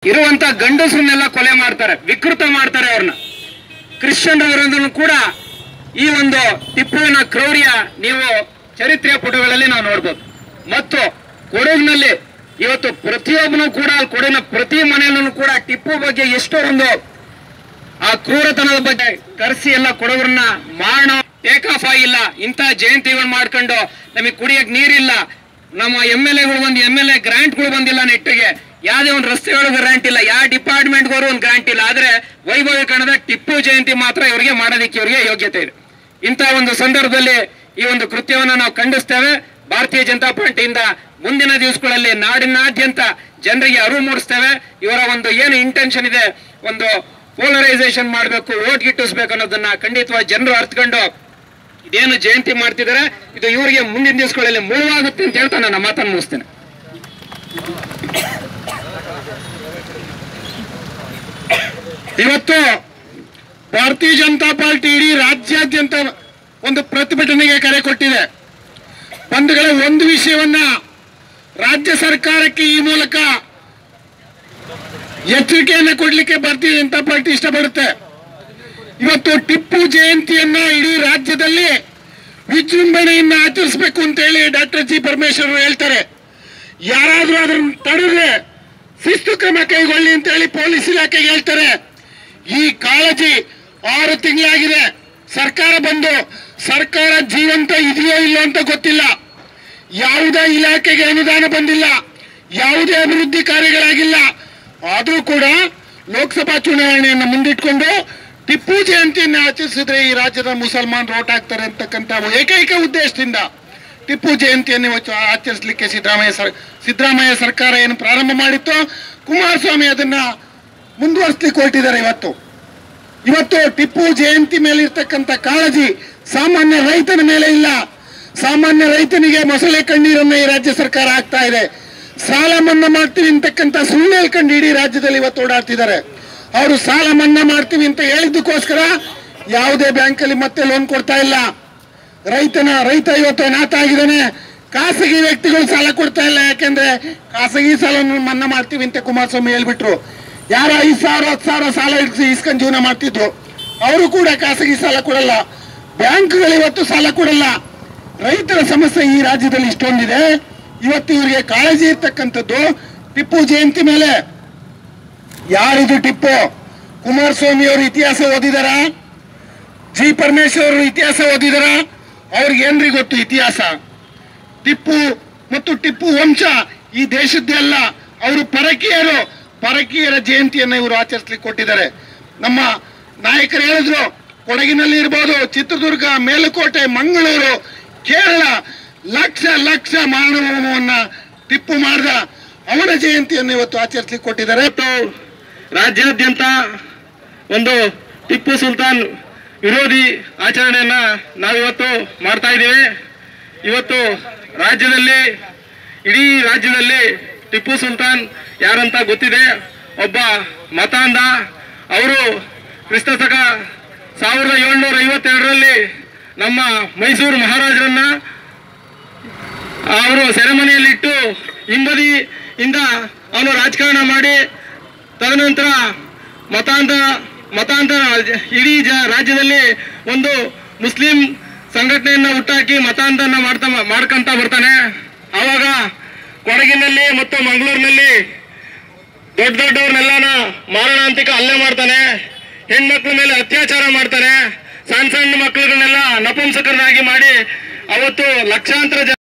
ಇರುವಂತ ಗಂಡಸರನ್ನೆಲ್ಲ ಕೊಲೆ ಮಾಡ್ತಾರೆ ವಿಕೃತ ಮಾಡ್ತಾರೆ ಅವ್ರನ್ನ ಕ್ರಿಶ್ಚಿಯನ್ರವರನ್ನು ಕೂಡ ಈ ಒಂದು ಟಿಪ್ಪುವಿನ ಕ್ರೌರ್ಯ ನೀವು ಚರಿತ್ರೆಯ ಪುಟಗಳಲ್ಲಿ ನಾವು ನೋಡ್ಬೋದು ಮತ್ತು ಕೊಡಗಿನಲ್ಲಿ ಇವತ್ತು ಪ್ರತಿಯೊಬ್ಬನು ಕೂಡ ಅಲ್ಲಿ ಕೊಡಗಿನ ಪ್ರತಿ ಮನೆಯಲ್ಲೂ ಕೂಡ ಟಿಪ್ಪು ಬಗ್ಗೆ ಎಷ್ಟೋ ಒಂದು ಆ ಕ್ರೂರತನದ ಬಗ್ಗೆ ಕರೆಸಿ ಎಲ್ಲ ಕೊಡೋರನ್ನ ಮಾರಣ ಟೇಕ್ ಆಫ್ ಆಗಿಲ್ಲ ಇಂಥ ಜಯಂತಿಗಳು ಮಾಡ್ಕೊಂಡು ನಮಗೆ ಕುಡಿಯಕ್ ನೀರಿಲ್ಲ ನಮ್ಮ ಎಮ್ ಎಲ್ ಎಗಳು ಒಂದು ಎಮ್ ಎಲ್ ಎ ಗ್ರಾಂಟ್ಗಳು ಬಂದಿಲ್ಲ ನೆಟ್ಟಿಗೆ ಯಾವುದೇ ಒಂದು ರಸ್ತೆಗಳಿಗೆ ಗ್ರಾಂಟ್ ಇಲ್ಲ ಯಾವ ಡಿಪಾರ್ಟ್ಮೆಂಟ್ಗೂ ಒಂದು ಗ್ರಾಂಟ್ ಇಲ್ಲ ಆದ್ರೆ ವೈಭವೀಕರಣದ ಟಿಪ್ಪು ಜಯಂತಿ ಮಾತ್ರ ಇವರಿಗೆ ಮಾಡೋದಕ್ಕೆ ಇವರಿಗೆ ಯೋಗ್ಯತೆ ಇದೆ ಇಂಥ ಒಂದು ಸಂದರ್ಭದಲ್ಲಿ ಈ ಒಂದು ಕೃತ್ಯವನ್ನು ನಾವು ಖಂಡಿಸ್ತೇವೆ ಭಾರತೀಯ ಜನತಾ ಪಾರ್ಟಿಯಿಂದ ಮುಂದಿನ ದಿವಸಗಳಲ್ಲಿ ನಾಡಿನಾದ್ಯಂತ ಜನರಿಗೆ ಅರಿವು ಮೂಡಿಸ್ತೇವೆ ಇವರ ಒಂದು ಏನು ಇಂಟೆನ್ಷನ್ ಇದೆ ಒಂದು ಪೋಲರೈಸೇಷನ್ ಮಾಡಬೇಕು ಓಟ್ ಗಿಟ್ಟಿಸ್ಬೇಕು ಅನ್ನೋದನ್ನ ಖಂಡಿತವಾಗಿ ಜನರು ಅರ್ಥಕೊಂಡು ಇದೇನು ಜಯಂತಿ ಮಾಡ್ತಿದ್ದಾರೆ ಇದು ಇವರಿಗೆ ಮುಂದಿನ ದಿವಸಗಳಲ್ಲಿ ಮುಳುವಾಗುತ್ತೆ ಅಂತ ಹೇಳ್ತಾ ನನ್ನ ಮಾತನ್ನು ಮುಗಿಸ್ತೇನೆ ಇವತ್ತು ಭಾರತೀಯ ಜನತಾ ಪಾರ್ಟಿ ಇಡೀ ರಾಜ್ಯಾದ್ಯಂತ ಒಂದು ಪ್ರತಿಭಟನೆಗೆ ಕರೆ ಕೊಟ್ಟಿದೆ ಬಂಧುಗಳ ಒಂದು ವಿಷಯವನ್ನ ರಾಜ್ಯ ಸರ್ಕಾರಕ್ಕೆ ಈ ಮೂಲಕ ಎಚ್ಚರಿಕೆಯನ್ನು ಕೊಡಲಿಕ್ಕೆ ಭಾರತೀಯ ಜನತಾ ಪಾರ್ಟಿ ಇಷ್ಟಪಡುತ್ತೆ ಇವತ್ತು ಟಿಪ್ಪು ಜಯಂತಿಯನ್ನ ಇಡೀ ರಾಜ್ಯದಲ್ಲಿ ವಿಜೃಂಭಣೆಯಿಂದ ಆಚರಿಸಬೇಕು ಅಂತ ಹೇಳಿ ಡಾಕ್ಟರ್ ಜಿ ಪರಮೇಶ್ವರ್ ಹೇಳ್ತಾರೆ ಯಾರಾದ್ರೂ ಅದನ್ನು ತಡೆದ್ರೆ ಶಿಸ್ತು ಕ್ರಮ ಕೈಗೊಳ್ಳಿ ಅಂತ ಹೇಳಿ ಪೊಲೀಸ್ ಇಲಾಖೆಗೆ ಹೇಳ್ತಾರೆ ಈ ಕಾಳಜಿ ಆರು ತಿಂಗಳಾಗಿದೆ ಸರ್ಕಾರ ಬಂದು ಸರ್ಕಾರ ಜೀವಂತ ಇದೆಯೋ ಇಲ್ಲೋ ಅಂತ ಗೊತ್ತಿಲ್ಲ ಯಾವುದೇ ಇಲಾಖೆಗೆ ಅನುದಾನ ಬಂದಿಲ್ಲ ಯಾವುದೇ ಅಭಿವೃದ್ಧಿ ಕಾರ್ಯಗಳಾಗಿಲ್ಲ ಆದರೂ ಕೂಡ ಲೋಕಸಭಾ ಚುನಾವಣೆಯನ್ನು ಮುಂದಿಟ್ಕೊಂಡು ಟಿಪ್ಪು ಜಯಂತಿಯನ್ನು ಆಚರಿಸಿದ್ರೆ ಈ ರಾಜ್ಯದ ಮುಸಲ್ಮಾನರು ಓಟ್ ಹಾಕ್ತಾರೆ ಅಂತಕ್ಕಂಥ ಏಕೈಕ ಉದ್ದೇಶದಿಂದ ಟಿಪ್ಪು ಜಯಂತಿಯನ್ನು ಇವತ್ತು ಆಚರಿಸಲಿಕ್ಕೆ ಸಿದ್ದರಾಮಯ್ಯ ಸರ್ ಸಿದ್ದರಾಮಯ್ಯ ಸರ್ಕಾರ ಏನು ಪ್ರಾರಂಭ ಮಾಡಿತ್ತೋ ಕುಮಾರಸ್ವಾಮಿ ಅದನ್ನ ಮುಂದುವರಿಸಲಿಕ್ಕೆ ಹೊರಟಿದ್ದಾರೆ ಇವತ್ತು ಇವತ್ತು ಟಿಪ್ಪು ಜಯಂತಿ ಮೇಲೆ ಇರ್ತಕ್ಕಂಥ ಕಾಳಜಿ ಸಾಮಾನ್ಯ ರೈತನ ಮೇಲೆ ಇಲ್ಲ ಸಾಮಾನ್ಯ ರೈತನಿಗೆ ಮೊಸಳೆ ಕಣ್ಣೀರನ್ನು ಈ ರಾಜ್ಯ ಸರ್ಕಾರ ಆಗ್ತಾ ಇದೆ ಸಾಲ ಮನ್ನಾ ಮಾಡ್ತೀವಿ ಅಂತಕ್ಕಂಥ ಸುಳ್ಳು ಹೇಳ್ಕೊಂಡು ಇಡೀ ರಾಜ್ಯದಲ್ಲಿ ಇವತ್ತು ಓಡಾಡ್ತಿದ್ದಾರೆ ಅವರು ಸಾಲ ಮನ್ನಾ ಮಾಡ್ತೀವಿ ಅಂತ ಹೇಳಿದ್ದಕ್ಕೋಸ್ಕರ ಯಾವುದೇ ಬ್ಯಾಂಕಲ್ಲಿ ಮತ್ತೆ ಲೋನ್ ಕೊಡ್ತಾ ಇಲ್ಲ ರೈತನ ರೈತ ಇವತ್ತು ಅನಾಥ ಆಗಿದ್ದಾನೆ ಖಾಸಗಿ ವ್ಯಕ್ತಿಗಳು ಸಾಲ ಕೊಡ್ತಾ ಇಲ್ಲ ಯಾಕೆಂದ್ರೆ ಖಾಸಗಿ ಸಾಲ ಮನ್ನಾ ಮಾಡ್ತೀವಿ ಅಂತ ಕುಮಾರಸ್ವಾಮಿ ಹೇಳ್ಬಿಟ್ರು ಯಾರ ಐದು ಸಾವಿರ ಹತ್ತು ಸಾವಿರ ಸಾಲ ಇಡ್ಸಿ ಇಸ್ಕೊಂಡು ಜೀವನ ಮಾಡ್ತಿದ್ರು ಅವರು ಕೂಡ ಖಾಸಗಿ ಸಾಲ ಕೊಡಲ್ಲ ಬ್ಯಾಂಕ್ಗಳು ಇವತ್ತು ಸಾಲ ಕೊಡಲ್ಲ ರೈತರ ಸಮಸ್ಯೆ ಈ ರಾಜ್ಯದಲ್ಲಿ ಇಷ್ಟೊಂದಿದೆ ಇವತ್ತು ಇವರಿಗೆ ಕಾಳಜಿ ಇರ್ತಕ್ಕಂಥದ್ದು ಟಿಪ್ಪು ಜಯಂತಿ ಮೇಲೆ ಯಾರಿದು ಟಿಪ್ಪು ಕುಮಾರಸ್ವಾಮಿ ಅವರು ಇತಿಹಾಸ ಓದಿದಾರ ಜಿ ಪರಮೇಶ್ವರ್ ಅವರು ಇತಿಹಾಸ ಓದಿದಾರ ಅವ್ರಿಗೆ ಏನ್ರಿ ಗೊತ್ತು ಇತಿಹಾಸ ಟಿಪ್ಪು ಮತ್ತು ಟಿಪ್ಪು ವಂಶ ಈ ದೇಶದ್ದೇ ಅಲ್ಲ ಅವರು ಪರಕೀಯರು ಪರಕೀಯರ ಜಯಂತಿಯನ್ನು ಇವರು ಆಚರಿಸ್ಲಿಕ್ಕೆ ಕೊಟ್ಟಿದ್ದಾರೆ ನಮ್ಮ ನಾಯಕರು ಹೇಳಿದ್ರು ಕೊಡಗಿನಲ್ಲಿ ಇರ್ಬೋದು ಚಿತ್ರದುರ್ಗ ಮೇಲುಕೋಟೆ ಮಂಗಳೂರು ಕೇರಳ ಲಕ್ಷ ಲಕ್ಷ ಮಾನವವನ್ನ ಟಿಪ್ಪು ಮಾಡಿದ ಅವನ ಜಯಂತಿಯನ್ನು ಇವತ್ತು ಆಚರಿಸ್ಲಿಕ್ಕೆ ಕೊಟ್ಟಿದ್ದಾರೆ ರಾಜ್ಯಾದ್ಯಂತ ಒಂದು ಟಿಪ್ಪು ಸುಲ್ತಾನ್ ವಿರೋಧಿ ಆಚರಣೆಯನ್ನ ನಾವಿವತ್ತು ಮಾಡ್ತಾ ಇದ್ದೀವಿ ಇವತ್ತು ರಾಜ್ಯದಲ್ಲಿ ಇಡೀ ರಾಜ್ಯದಲ್ಲಿ ಟಿಪ್ಪು ಸುಲ್ತಾನ್ ಯಾರಂತ ಗೊತ್ತಿದೆ ಒಬ್ಬ ಮತಾಂಧ ಅವರು ಕ್ರಿಸ್ತ ಶಕ ಸಾವಿರದ ಏಳ್ನೂರ ಐವತ್ತೆರಡರಲ್ಲಿ ನಮ್ಮ ಮೈಸೂರು ಮಹಾರಾಜರನ್ನ ಅವರು ಸೆರೆಮನೆಯಲ್ಲಿಟ್ಟು ಹಿಂಬದಿಯಿಂದ ಅವನು ರಾಜಕಾರಣ ಮಾಡಿ ತದನಂತರ ಮತಾಂತರ ಮತಾಂತರ ಇಡೀ ಜ ರಾಜ್ಯದಲ್ಲಿ ಒಂದು ಮುಸ್ಲಿಂ ಸಂಘಟನೆಯನ್ನ ಹುಟ್ಟಾಕಿ ಮತಾಂತರನ ಮಾಡ್ತಾ ಮಾಡ್ಕೊಂತ ಬರ್ತಾನೆ ಆವಾಗ ಕೊಡಗಿನಲ್ಲಿ ಮತ್ತು ಮಂಗಳೂರಿನಲ್ಲಿ ದೊಡ್ಡ ದೊಡ್ಡವ್ರನ್ನೆಲ್ಲನ ಮಾರಣಾಂತಿಕ ಹಲ್ಲೆ ಮಾಡ್ತಾನೆ ಹೆಣ್ಮಕ್ಳ ಮೇಲೆ ಅತ್ಯಾಚಾರ ಮಾಡ್ತಾನೆ ಸಣ್ಣ ಸಣ್ಣ ಮಕ್ಕಳನ್ನೆಲ್ಲ ನಪುಂಸಕರನ್ನಾಗಿ ಮಾಡಿ ಅವತ್ತು ಲಕ್ಷಾಂತರ ಜನ